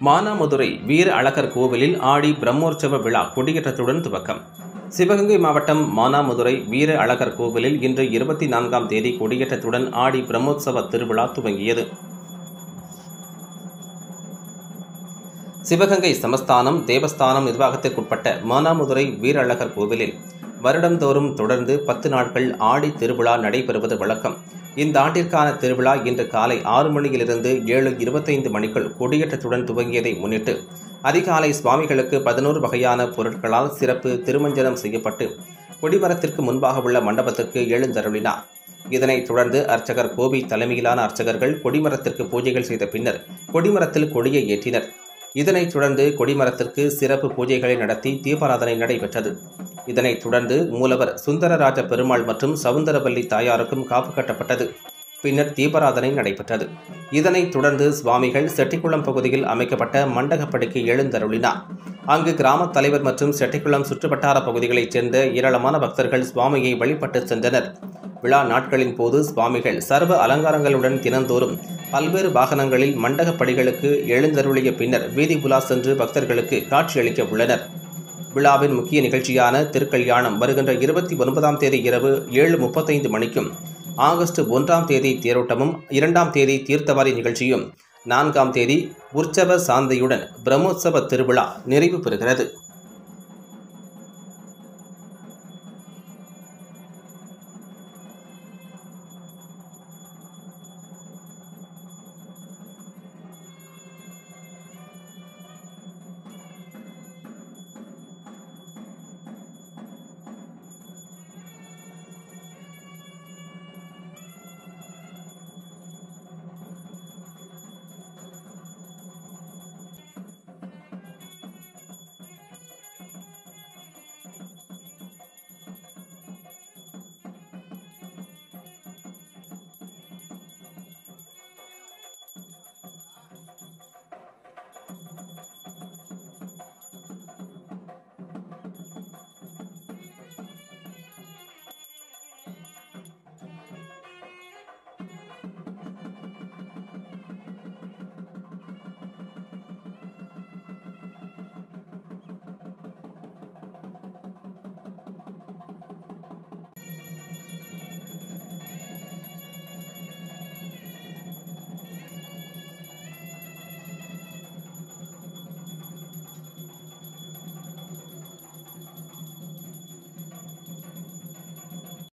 மானாமதுரை வீர அழகர் கோவிலில் ஆடி பிரம்மோற்சவ விழா கொடியேற்றத்துடன் துவக்கம் சிவகங்கை மாவட்டம் மானாமதுரை வீர அழகர் கோவிலில் இன்று இருபத்தி நான்காம் தேதி கொடியேற்றத்துடன் ஆடி பிரம்மோற்சவ திருவிழா துவங்கியது சிவகங்கை சமஸ்தானம் தேவஸ்தானம் நிர்வாகத்திற்குட்பட்ட மானாமதுரை வீரழகர் கோவிலில் வருடந்தோறும் தொடர்ந்து பத்து நாட்கள் ஆடி திருவிழா நடைபெறுவது வழக்கம் இந்த ஆண்டிற்கான திருவிழா இன்று காலை ஆறு மணியிலிருந்து ஏழு இருபத்தைந்து மணிக்குள் கொடியேற்றத்துடன் துவங்கியதை முன்னிட்டு அதிகாலை சுவாமிகளுக்கு பதினோரு வகையான பொருட்களால் சிறப்பு திருமஞ்சனம் செய்யப்பட்டு கொடிமரத்திற்கு முன்பாக உள்ள மண்டபத்திற்கு எழுந்தருளினார் இதனைத் தொடர்ந்து அர்ச்சகர் கோபி தலைமையிலான அர்ச்சகர்கள் கொடிமரத்திற்கு பூஜைகள் செய்த பின்னர் கொடிமரத்தில் கொடியை ஏற்றினர் இதனைத் தொடர்ந்து கொடிமரத்திற்கு சிறப்பு பூஜைகளை நடத்தி தீபாராதனை நடைபெற்றது இதனைத் தொடர்ந்து மூலவர் சுந்தரராஜ பெருமாள் மற்றும் சவுந்தரவல்லி தாயாருக்கும் காப்பு கட்டப்பட்டது பின்னர் தீபாராதனை நடைபெற்றது இதனைத் தொடர்ந்து சுவாமிகள் செட்டிக்குளம் பகுதியில் அமைக்கப்பட்ட மண்டகப்படிக்கு எழுந்தருளினார் அங்கு கிராம தலைவர் மற்றும் செட்டிக்குளம் சுற்றுவட்டார பகுதிகளைச் சேர்ந்த ஏராளமான பக்தர்கள் சுவாமியை வழிபட்டு சென்றனர் விழா நாட்களின் போது சுவாமிகள் சர்வ அலங்காரங்களுடன் தினந்தோறும் பல்வேறு வாகனங்களில் மண்டகப்படிகளுக்கு எழுந்தருளிய பின்னர் வீதி புலா சென்று பக்தர்களுக்கு காட்சியளிக்க உள்ளனர் விழாவின் முக்கிய நிகழ்ச்சியான திருக்கல்யாணம் வருகின்ற இருபத்தி ஒன்பதாம் தேதி இரவு ஏழு முப்பத்தைந்து மணிக்கும் ஆகஸ்ட் ஒன்றாம் தேதி தேரோட்டமும் இரண்டாம் தேதி தீர்த்தவாரி நிகழ்ச்சியும் நான்காம் தேதி உற்சவ சாந்தையுடன் பிரம்மோற்சவ திருவிழா நிறைவு பெறுகிறது